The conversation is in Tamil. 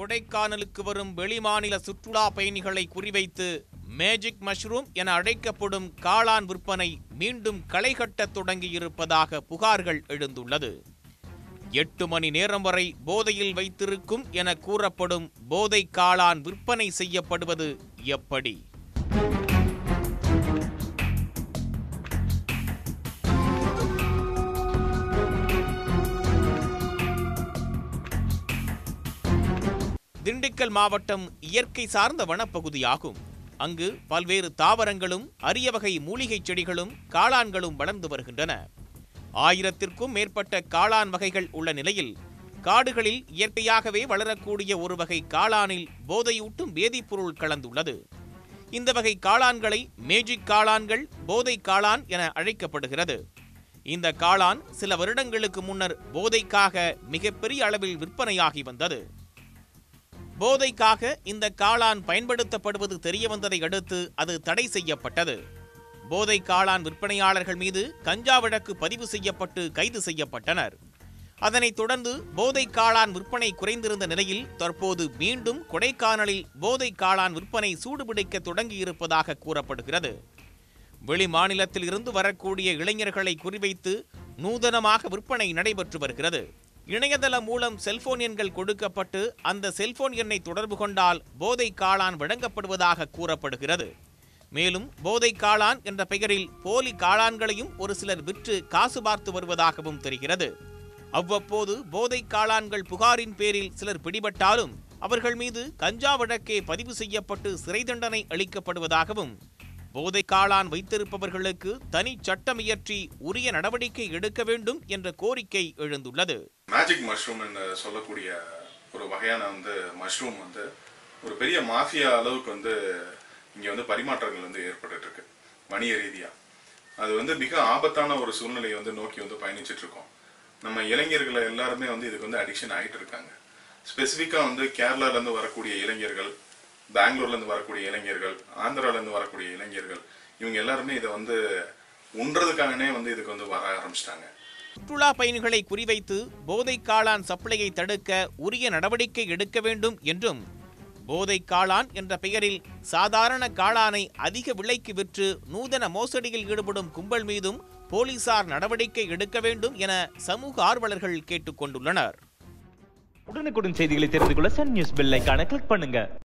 கொடைக்கானலுக்கு வரும் வெளிமாநில சுற்றுலா பயணிகளை குறிவைத்து மேஜிக் மஷ்ரூம் என அழைக்கப்படும் காளான் விற்பனை மீண்டும் களைகட்டத் தொடங்கியிருப்பதாக புகார்கள் எழுந்துள்ளது எட்டு மணி நேரம் வரை போதையில் வைத்திருக்கும் என கூறப்படும் போதை காளான் விற்பனை செய்யப்படுவது எப்படி திண்டுக்கல் மாவட்டம் இயற்கை சார்ந்த வனப்பகுதியாகும் அங்கு பல்வேறு தாவரங்களும் அரிய வகை மூலிகைச் செடிகளும் காளான்களும் வளர்ந்து வருகின்றன ஆயிரத்திற்கும் மேற்பட்ட காளான் வகைகள் உள்ள நிலையில் காடுகளில் இயற்கையாகவே வளரக்கூடிய ஒரு வகை காளானில் போதையூட்டும் வேதிப்பொருள் கலந்துள்ளது இந்த வகை காளான்களை மேஜிக் காளான்கள் போதை காளான் என அழைக்கப்படுகிறது இந்த காளான் சில வருடங்களுக்கு முன்னர் போதைக்காக மிகப்பெரிய அளவில் விற்பனையாகி வந்தது போதைக்காக இந்த காளான் பயன்படுத்தப்படுவது தெரியவந்ததை அடுத்து அது தடை செய்யப்பட்டது போதை காளான் விற்பனையாளர்கள் மீது கஞ்சா வழக்கு பதிவு செய்யப்பட்டு கைது செய்யப்பட்டனர் அதனைத் தொடர்ந்து போதை காளான் விற்பனை குறைந்திருந்த நிலையில் தற்போது மீண்டும் கொடைக்கானலில் போதை காளான் விற்பனை சூடுபிடிக்க தொடங்கியிருப்பதாக கூறப்படுகிறது வெளி மாநிலத்தில் இருந்து வரக்கூடிய இளைஞர்களை குறிவைத்து நூதனமாக விற்பனை நடைபெற்று வருகிறது இணையதளம் மூலம் செல்போன் எண்கள் கொடுக்கப்பட்டு அந்த செல்போன் எண்ணை தொடர்பு கொண்டால் போதை காளான் வழங்கப்படுவதாக கூறப்படுகிறது மேலும் போதை காளான் என்ற பெயரில் போலி காளான்களையும் ஒரு சிலர் விற்று காசு பார்த்து வருவதாகவும் தெரிகிறது அவ்வப்போது போதை காளான்கள் புகாரின் பேரில் சிலர் பிடிபட்டாலும் அவர்கள் மீது கஞ்சா வழக்கே பதிவு செய்யப்பட்டு சிறை தண்டனை அளிக்கப்படுவதாகவும் போதை காளான் வைத்திருப்பவர்களுக்கு தனி சட்டம் இயற்றி உரிய நடவடிக்கை எடுக்க வேண்டும் என்ற கோரிக்கை எழுந்துள்ளது மேஜிக் மஷ்ரூம் என்று சொல்லக்கூடிய ஒரு வகையான வந்து மஷ்ரூம் வந்து ஒரு பெரிய மாஃபியா அளவுக்கு வந்து இங்க வந்து பரிமாற்றங்கள் வந்து ஏற்பட்டுட்டு இருக்கு வணிக ரீதியா அது வந்து மிக ஆபத்தான ஒரு சூழ்நிலையை வந்து நோக்கி வந்து பயணிச்சிட்டு இருக்கோம் நம்ம இளைஞர்கள் எல்லாருமே வந்து இதுக்கு வந்து அடிக்ஷன் ஆயிட்டு இருக்காங்க ஸ்பெசிஃபிக்கா வந்து கேரளால இருந்து வரக்கூடிய இளைஞர்கள் பெங்களூர்ல இருந்து வரக்கூடிய இளைஞர்கள் ஆந்திரால இருந்து வரக்கூடிய இளைஞர்கள் இவங்க எல்லாருமே இதை வந்து உண்றதுக்காகனே வந்து இதுக்கு வந்து வர ஆரம்பிச்சிட்டாங்க சுற்றுலா பயணிகளை குறிவைத்து போதை காளான் சப்ளையை தடுக்க உரிய நடவடிக்கை எடுக்க வேண்டும் என்றும் போதை காளான் என்ற பெயரில் சாதாரண காளானை அதிக விலைக்கு விற்று நூதன மோசடியில் ஈடுபடும் கும்பல் மீதும் போலீசார் நடவடிக்கை எடுக்க வேண்டும் என சமூக ஆர்வலர்கள் கேட்டுக்கொண்டுள்ளனர் உடனுக்குடன் செய்திகளை தெரிந்து கொள்ள சன் நியூஸ் பெல் ஐகானை கிளிக் பண்ணுங்க